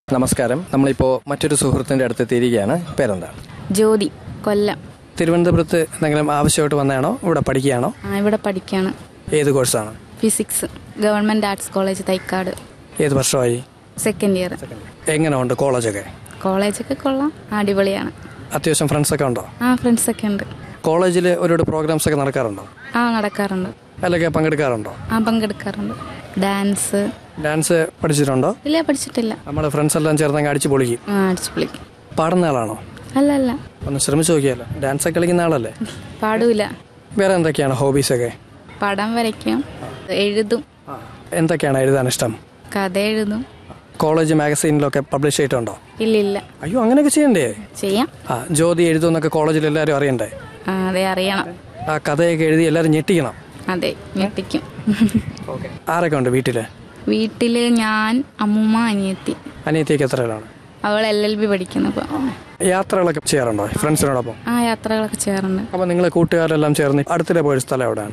നമസ്കാരം നമ്മളിപ്പോൾ മറ്റൊരു സുഹൃത്തിൻ്റെ അടുത്ത് എത്തിയിരിക്കുകയാണ് പേരെന്താണ് ജ്യോതി കൊല്ലം തിരുവനന്തപുരത്ത് എന്തെങ്കിലും ആവശ്യമായിട്ട് വന്നതാണോ ഇവിടെ പഠിക്കുകയാണോ ആ ഇവിടെ പഠിക്കുകയാണ് ഏത് കോഴ്സാണ് physics government arts college Thycaud ഏത് വർഷമായി സെക്കൻഡ് ഇയർ എങ്ങനെ ഉണ്ട് കോളേജൊക്കെ കോളേജൊക്കെ കൊള്ളാം അടിപൊളിയാണ് അത്യാവശ്യം ഫ്രണ്ട്സൊക്കെ ഉണ്ടോ ആ ഫ്രണ്ട്സൊക്കെ ഉണ്ട് കോളേജിൽ ഒരുപാട് പ്രോഗ്രാംസ് ഒക്കെ നടക്കാറുണ്ടോ ആ നടക്കാറുണ്ട് അതിലൊക്കെ പങ്കെടുക്കാറുണ്ടോ ആ പങ്കെടുക്കാറുണ്ട് ഡാൻസ് ഡാൻസ് പഠിച്ചിട്ടുണ്ടോ ഇല്ല പഠിച്ചിട്ടില്ല നമ്മുടെ ഫ്രണ്ട്സ് എല്ലാം ചേർന്ന് അടിച്ച് പൊളിക്കും ആ അടിച്ചു പൊളി പാടുന്ന ആളാണോ അല്ല അല്ല ഒന്ന് ശ്രമിച്ചു നോക്കിയാലോ ഡാൻസ് ഒക്കെ കളിക്കുന്ന ആളല്ലേ പാടൂല വേറെ എന്തൊക്കെയാണ് ഹോബീസൊക്കെ പടം വരയ്ക്കും എഴുതും എന്തൊക്കെയാണ് എഴുതാൻ ഇഷ്ടം കഥ എഴുതും കോളേജ് മാഗസീനിലൊക്കെ പബ്ലിഷ് ചെയ്തിട്ടുണ്ടോ ഇല്ല ഇല്ല അയ്യോ അങ്ങനെയൊക്കെ ചെയ്യണ്ടേ ചെയ്യാം ആ ജ്യോതി എഴുതുമെന്നൊക്കെ കോളേജിൽ എല്ലാവരും അറിയണ്ടേ ആ അതെ അറിയണം ആ കഥയൊക്കെ എഴുതി എല്ലാവരും ഞെട്ടിക്കണം അതെ ഞെട്ടിക്കും ആരൊക്കെ ഉണ്ട് വീട്ടിൽ വീട്ടില് ഞാൻ അമ്മൂമ്മ അനിയത്തി അനിയത്തിയൊക്കെ എത്രയാണ് അവൾ എൽ എൽ ബി പഠിക്കുന്നു ഇപ്പോൾ യാത്രകളൊക്കെ ചെയ്യാറുണ്ടോ ഫ്രണ്ട്സിനോടൊപ്പം ആ യാത്രകളൊക്കെ ചെയ്യാറുണ്ട് അപ്പോൾ നിങ്ങൾ കൂട്ടുകാരെല്ലാം ചേർന്ന് അടുത്തിടെ പോയ സ്ഥലം എവിടെയാണ്